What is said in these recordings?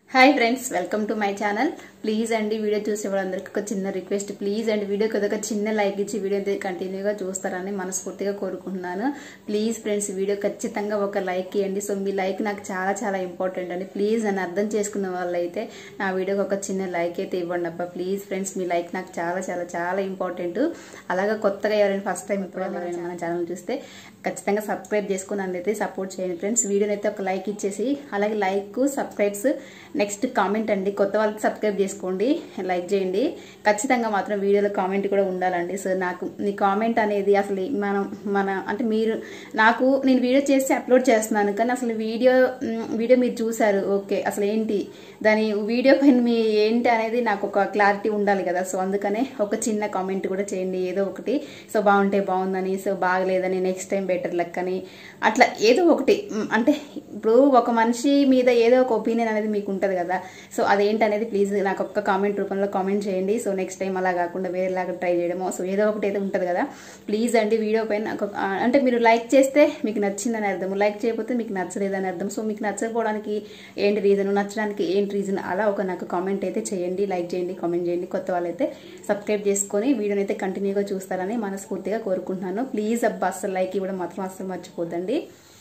Hi friends welcome to my channel please అండి video చూసే వాళ్ళందరికీ ఒక చిన్న రిక్వెస్ట్ ప్లీజ్ అండి వీడియోకి ఒక చిన్న లైక్ ఇచ్చి వీడియో అయితే కంటిన్యూగా చూస్తారని మనస్ఫూర్తిగా కోరుకుంటున్నాను ప్లీజ్ ఫ్రెండ్స్ వీడియో ఖచ్చితంగా ఒక లైక్ ఇవ్వండి సో మీ లైక్ నాకు చాలా చాలా ఇంపార్టెంట్ అండి ప్లీజ్ అని అర్థం చేసుకున్న వాళ్ళైతే నా వీడియోకి ఒక చిన్న లైక్ అయితే ఇవ్వండి అబ్బా ప్లీజ్ ఫ్రెండ్స్ మీ లైక్ నాకు చాలా చాలా చాలా ఇంపార్టెంట్ అలాగా కొత్తగా ఎవరైనా ఫస్ట్ టైం ఇప్పుడు ఎవరైనా మన ఛానల్ చూస్తే ఖచ్చితంగా సబ్స్క్రైబ్ చేసుకుని అయితే సపోర్ట్ చేయండి ఫ్రెండ్స్ వీడియోని అయితే ఒక లైక్ ఇచ్చేసి అలాగే లైక్ సబ్స్క్రైబ్స్ నెక్స్ట్ కామెంట్ అండి కొత్త వాళ్ళకి సబ్స్క్రైబ్ చేసుకోండి లైక్ చేయండి ఖచ్చితంగా మాత్రం వీడియోలో కామెంట్ కూడా ఉండాలండి సో నాకు మీ కామెంట్ అనేది అసలు మనం మన అంటే మీరు నాకు నేను వీడియో చేసి అప్లోడ్ చేస్తున్నాను కానీ అసలు వీడియో మ్, వీడియో మీరు చూసారు ఓకే అసలు ఏంటి దాని వీడియో పైన మీ ఏంటి అనేది నాకు ఒక క్లారిటీ ఉండాలి కదా సో అందుకనే ఒక చిన్న కామెంట్ కూడా చేయండి ఏదో ఒకటి సో బాగుంటే బాగుందని సో బాగలేదని నెక్స్ట్ టైం బెటర్ లక్ అని అట్లా ఏదో ఒకటి మ్, అంటే ఇప్పుడు ఒక మనిషి మీద ఏదో ఒక ఒపీనియన్ అనేది మీకు ఉంటుంది కదా సో అదేంటి అనేది ప్లీజ్ నాకు ఒక్క కామెంట్ రూపంలో కామెంట్ చేయండి సో నెక్స్ట్ టైం అలా కాకుండా వేరేలాగా ట్రై చేయడమో సో ఏదో ఒకటి అయితే ఉంటుంది కదా ప్లీజ్ అండి వీడియో పైన నాకు ఒక- ఆ, అంటే మీరు లైక్ చేస్తే మీకు నచ్చిందని అర్థం లైక్ చేయకపోతే మీకు నచ్చలేదని అర్థం సో మీకు నచ్చకపోవడానికి ఏంటి రీజన్ నచ్చడానికి ఏంటి రీజన్ అలా ఒక నాకు కామెంట్ అయితే చేయండి లైక్ చేయండి కామెంట్ చేయండి కొత్త వాళ్ళైతే సబ్స్క్రైబ్ చేసుకొని వీడియోని అయితే కంటిన్యూగా చూస్తారని మనస్ఫూర్తిగా కోరుకుంటున్నాను ప్లీజ్ అబ్బా అసలు లైక్ ఇవ్వడం మాత్రం అస్సలు మర్చిపోద్దండి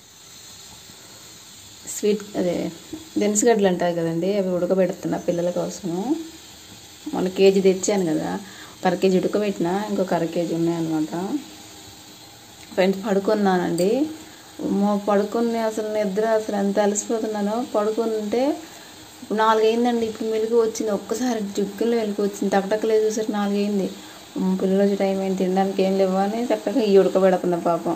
స్వీట్ అదే దినుసుగడ్డలు అంటారు కదండి అవి ఉడకబెడుతున్నా పిల్లల కోసము మొన్న కేజీ తెచ్చాను కదా ఒక అర కేజీ ఉడకబెట్టిన ఇంకొక అర కేజీ ఉన్నాయన్నమాట ఫ్రెండ్స్ పడుకున్నానండి అమ్మో, పడుకుని అసలు నిద్ర అసలు ఎంత అలసిపోతున్నానో పడుకుంటే నాలుగైందండి ఇప్పుడు మెలుగు వచ్చింది ఒక్కసారి జుక్కుల్లో వెలుగు వచ్చింది టక్టక్కలే చూసారు నాలుగైంది అమ్మో, పిల్లలు వచ్చే టైం ఏంటి తినడానికి ఏం లేవు అని చక్కగా ఈ ఉడకబెడుతున్నా పాపం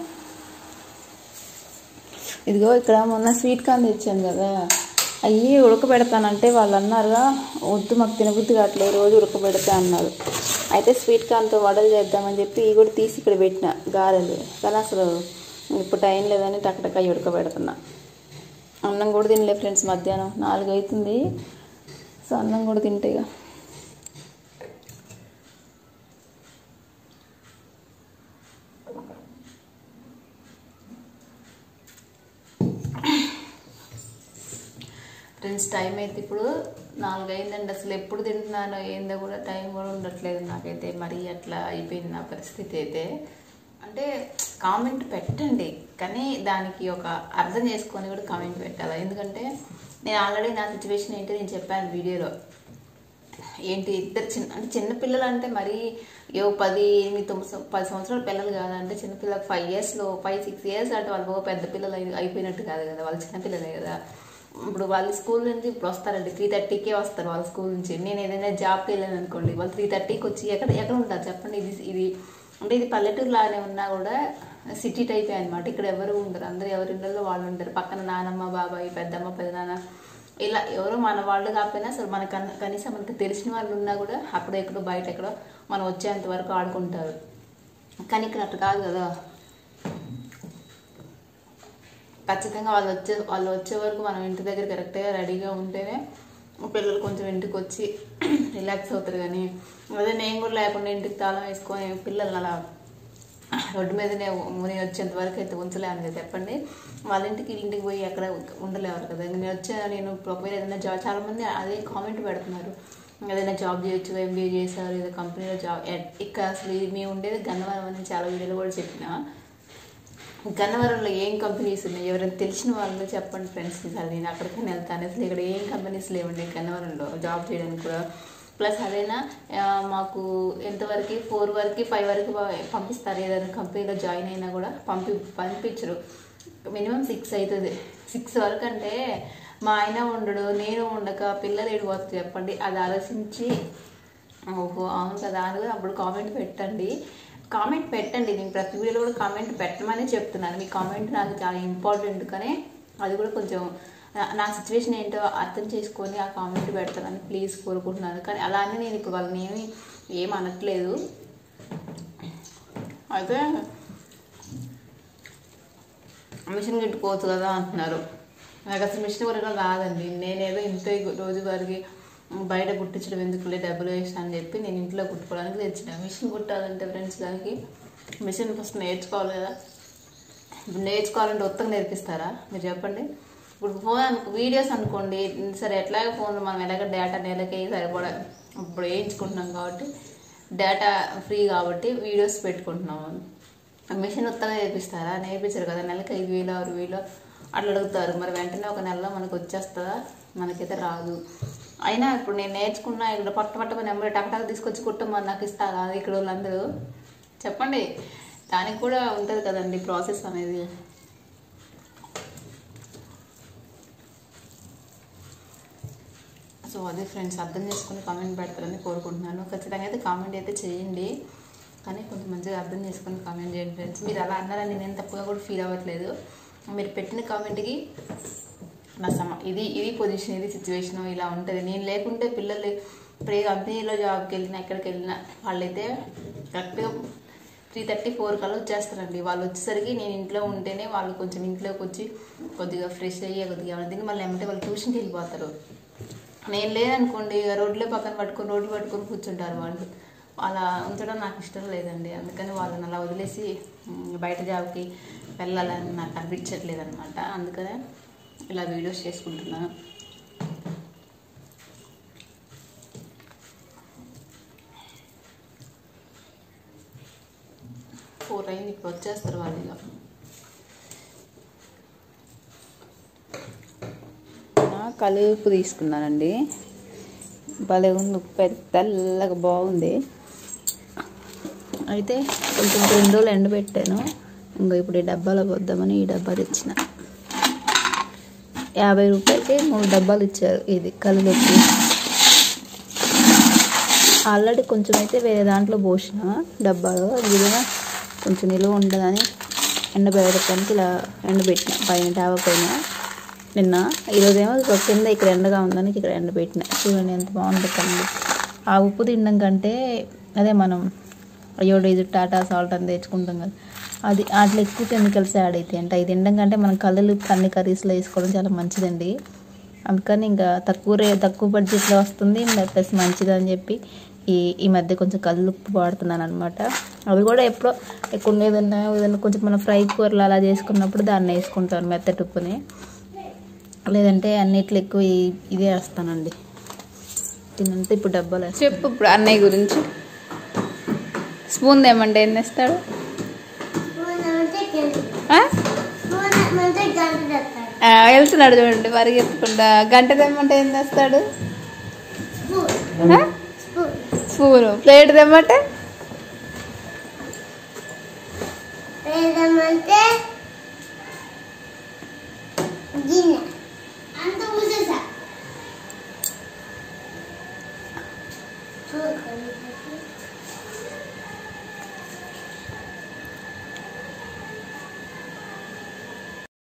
ఇదిగో ఇక్కడ మొన్న స్వీట్ కార్న్ తెచ్చాను కదా అయ్యి ఉడకబెడతానంటే వాళ్ళు అన్నారుగా వద్దు మాకు తినబుద్ధి కావట్లేదు రోజు ఉడకబెడతా అన్నారు అయితే స్వీట్ కార్న్తో వడలు చేద్దామని చెప్పి ఇవి కూడా తీసి ఇక్కడ పెట్టిన గారెలు కానీ అసలు ఇప్పుడు టైం లేదని టక్టక్ అయ్యి ఉడకబెడుతున్నా అన్నం కూడా తినలే ఫ్రెండ్స్ మధ్యాహ్నం నాలుగు అవుతుంది సో అన్నం కూడా తింటే ఇక ఫ్రెండ్స్ టైం అయితే ఇప్పుడు నాలుగు అయిందండి అసలు ఎప్పుడు తింటున్నానో ఏందో కూడా టైం కూడా ఉండట్లేదు నాకైతే మరీ అట్లా అయిపోయింది నా పరిస్థితి అయితే అంటే కామెంట్ పెట్టండి కానీ దానికి ఒక అర్థం చేసుకొని కూడా కామెంట్ పెట్టాలి ఎందుకంటే నేను ఆల్రెడీ నా సిచ్యువేషన్ ఏంటి నేను చెప్పాను వీడియోలో ఏంటి ఇద్దరు చిన్న అంటే చిన్నపిల్లలు అంటే మరీ ఏ పది ఎనిమిది తొమ్మిది సం- పది సంవత్సరాల పిల్లలు కాదంటే చిన్నపిల్లలు ఫైవ్ ఇయర్స్లో ఫైవ్ సిక్స్ ఇయర్స్ అంటే వాళ్ళు బాగా పెద్ద పిల్లలు అయి- అయిపోయినట్టు కాదు కదా వాళ్ళు చిన్నపిల్లలే కదా ఇప్పుడు వాళ్ళు స్కూల్ నుంచి ఇప్పుడు వస్తారండి త్రీ థర్టీకే వస్తారు వాళ్ళ స్కూల్ నుంచి నేను ఏదైనా జాబ్కి వెళ్ళాను అనుకోండి వాళ్ళు త్రీ థర్టీకి వచ్చి ఎక్కడ ఎక్కడ ఉంటారు చెప్పండి ఇది ఇది అంటే ఇది పల్లెటూరు లానే ఉన్నా కూడా సిటీ టైపే అనమాట ఇక్కడ ఎవరు ఉండరు అందరూ ఎవరి ఇళ్ళల్లో వాళ్ళు ఉంటారు పక్కన నానమ్మ బాబాయ్ పెద్దమ్మ పెద్దనాన్న ఇలా ఎవరో మన వాళ్ళు కాకపోయినా అసలు మన కన్- కనీసం మనకు తెలిసిన వాళ్ళు ఉన్నా కూడా అక్కడ ఎక్కడో బయట ఎక్కడో మనం వచ్చేంత వరకు ఆడుకుంటారు కానీ ఇక్కడ అట్లా కాదు కదా ఖచ్చితంగా వాళ్ళు వచ్చే వాళ్ళు వచ్చే వరకు మనం ఇంటి దగ్గర కరెక్ట్గా రెడీగా ఉంటేనే పిల్లలు కొంచెం ఇంటికి వచ్చి రిలాక్స్ అవుతారు కానీ అదే నేను కూడా లేకుండా ఇంటికి తాళం వేసుకొని పిల్లల్ని అలా రోడ్డు మీదనే ముని వచ్చేంత వరకు అయితే ఉంచలేను కదా చెప్పండి వాళ్ళ ఇంటికి ఇంటికి పోయి ఎక్కడ ఉండలేవారు కదా ఇంక నేను వచ్చా నేను ఇప్పుడు ఒకవేళ ఏదైనా జాబ్ చాలా మంది అదే కామెంట్ పెడుతున్నారు ఏదైనా జాబ్ చేయొచ్చు ఎంబీఏ చేశారు ఏదో కంపెనీలో జాబ్ ఇక్కడ అసలు ఇది మేము ఉండేది గన్నవరం అని చాలా వీడియోలు కూడా చెప్పిన గన్నవరంలో ఏం కంపెనీస్ ఉన్నాయి ఎవరైనా తెలిసిన వాళ్ళు చెప్పండి ఫ్రెండ్స్ అసలు నేను అక్కడికైనా వెళ్తాను అసలు ఇక్కడ ఏం కంపెనీస్ లేవండి గన్నవరంలో జాబ్ చేయడానికి కూడా ప్లస్ అదైనా ఆ, మాకు ఎంతవరకు ఫోర్ వరకు ఫైవ్ వరకు ప- పంపిస్తారు ఏదైనా కంపెనీలో జాయిన్ అయినా కూడా పంపి పంపించరు మినిమం సిక్స్ అవుతుంది సిక్స్ వరకు అంటే మా ఆయన ఉండడు నేను ఉండక పిల్లలు ఏడిపోతుంది చెప్పండి అది ఆలోచించి ఓహో అవును కదా అని కూడా అప్పుడు కామెంట్ పెట్టండి కామెంట్ పెట్టండి నేను ప్రతి వీడియోలో కూడా కామెంట్ పెట్టమని చెప్తున్నాను మీ కామెంట్ నాకు చాలా ఇంపార్టెంట్ కానీ అది కూడా కొంచెం నా- నా సిచ్యువేషన్ ఏంటో అర్థం చేసుకొని ఆ కామెంట్ పెడతానని ప్లీజ్ కోరుకుంటున్నాను కానీ అలానే నేను ఇప్పుడు వాళ్ళని ఏమి ఏం అనట్లేదు అయితే మిషన్ గిట్టుకోవచ్చు కదా అంటున్నారు నాకు అసలు మిషన్ వరకు రాదండి నేనేదో ఇంతే రోజువారికి బయట కుట్టించడం ఎందుకులే డబ్బులు వేస్ట్ అని చెప్పి నేను ఇంట్లో కుట్టుకోవడానికి తెచ్చిన మిషన్ కుట్టాలంటే ఫ్రెండ్స్ దానికి మిషన్ ఫస్ట్ నేర్చుకోవాలి కదా ఇప్పుడు నేర్చుకోవాలంటే ఉత్తగా నేర్పిస్తారా మీరు చెప్పండి ఇప్పుడు ఫోన్ అనుకో వీడియోస్ అనుకోండి సరే ఎట్లాగ ఫోన్ మనం ఎలాగ డేటా నెలకి సరిపడా ఇప్పుడు వేయించుకుంటున్నాం కాబట్టి డేటా ఫ్రీ కాబట్టి వీడియోస్ పెట్టుకుంటున్నాము మిషన్ ఉత్తగా నేర్పిస్తారా నేర్పించారు కదా నెలకి ఐదు వేలు ఆరు వేలు అట్లా అడుగుతారు మరి వెంటనే ఒక నెలలో మనకు వచ్చేస్తుందా మనకైతే రాదు అయినా ఇప్పుడు నేను నేర్చుకున్నా ఇక్కడ పట్ట పట్టమని నెంబర్ టక్ తీసుకొచ్చి కుట్టమని నాకు ఇస్తారా ఇక్కడ వాళ్ళందరూ చెప్పండి దానికి కూడా ఉంటుంది కదండి ప్రాసెస్ అనేది సో అదే ఫ్రెండ్స్ అర్థం చేసుకుని కామెంట్ పెడతారని కోరుకుంటున్నాను ఖచ్చితంగా అయితే కామెంట్ అయితే చేయండి కానీ కొంచెం మంచిగా అర్థం చేసుకుని కామెంట్ చేయండి ఫ్రెండ్స్ మీరు అలా అన్నారని నేను తప్పుగా కూడా ఫీల్ అవ్వట్లేదు మీరు పెట్టిన కామెంట్కి నా సమ ఇది ఇది పొజిషన్ ఇది సిచ్యువేషన్ ఇలా ఉంటుంది నేను లేకుంటే పిల్లలు ఇప్పుడు ఏ కంపెనీలో జాబ్కి వెళ్ళినా ఎక్కడికి వెళ్ళినా వాళ్ళైతే కరెక్ట్గా త్రీ థర్టీ ఫోర్ కల్లా వచ్చేస్తారండి వాళ్ళు వచ్చేసరికి నేను ఇంట్లో ఉంటేనే వాళ్ళు కొంచెం ఇంట్లోకి వచ్చి కొద్దిగా ఫ్రెష్ అయ్యి కొద్దిగా ఏమైనా తిని మళ్ళీ ఏమంటే వాళ్ళు ట్యూషన్కి వెళ్ళిపోతారు నేను లేదనుకోండి ఇక రోడ్లే పక్కన పట్టుకొని రోడ్లు పట్టుకొని కూర్చుంటారు వాళ్ళు అలా ఉంచడం నాకు ఇష్టం లేదండి అందుకని వాళ్ళని అలా వదిలేసి ఉమ్, బయట జాబ్కి వెళ్ళాలని నాకు అనిపించట్లేదు అనమాట అందుకనే ఇలా వీడియోస్ చేసుకుంటున్నాను ఫోర్ అయింది ఇప్పుడు వచ్చేస్తారు వాళ్ళు ఇక కలిపి తీసుకున్నానండి భలే ఉంది ఉప్పు అయితే తెల్లగా బాగుంది అయితే కొంచెం రెండు రోజులు ఎండబెట్టాను ఇంకా ఇప్పుడు ఈ డబ్బాలో పోద్దామని ఈ డబ్బా తెచ్చిన యాభై రూపాయలకి మూడు డబ్బాలు ఇచ్చారు ఇది కలిపి ఆల్రెడీ కొంచెం అయితే వేరే దాంట్లో పోసిన డబ్బాలో ఇదిగా కొంచెం నిలువ ఉండదని ఎండబెట్టడానికి ఇలా ఎండబెట్టిన పైన డాబా పైన నిన్న ఈరోజేమో ఇక్కడ కింద ఇక్కడ ఎండగా ఉందని ఇక్కడ ఎండబెట్టిన చూడండి ఎంత బాగుంది కండి ఆ ఉప్పు తినడం కంటే అదే మనం అయ్యో ఇది టాటా సాల్ట్ అని తెచ్చుకుంటాం కదా అది వాటిలో ఎక్కువ కెమికల్స్ యాడ్ అవుతాయి అంటే ఇది తినడం కంటే మనం కళ్ళు అన్ని కర్రీస్లో వేసుకోవడం చాలా మంచిదండి అందుకని ఇంకా తక్కువ రే తక్కువ బడ్జెట్లో వస్తుంది ఇంకా ప్లస్ మంచిది అని చెప్పి ఈ ఈ మధ్య కొంచెం కళ్ళు ఉప్పు వాడుతున్నాను అనమాట అవి కూడా ఎప్పుడో ఎక్కువ ఏదన్నా ఏదన్నా కొంచెం మనం ఫ్రై కూరలు అలా చేసుకున్నప్పుడు దాన్ని వేసుకుంటాను మెత్తటి ఉప్పుని లేదంటే అన్నిట్లో ఎక్కువ ఈ- ఇదే వేస్తానండి తినంటే ఇప్పుడు డబ్బాలు చెప్పు ఇప్పుడు అన్నయ్య గురించి స్పూన్ ఏమంటే ఏం తెస్తాడు ఆ? ఆ, వెళ్తున్నాడు చూడండి పరిగెత్తకుండా గంట తెమ్మంటే ఏం తెస్తాడు ఆ? స్పూను ప్లేట్ తెమ్మంటే ఏదమంటే గిన్నె అంత ఊసేసా చూడండి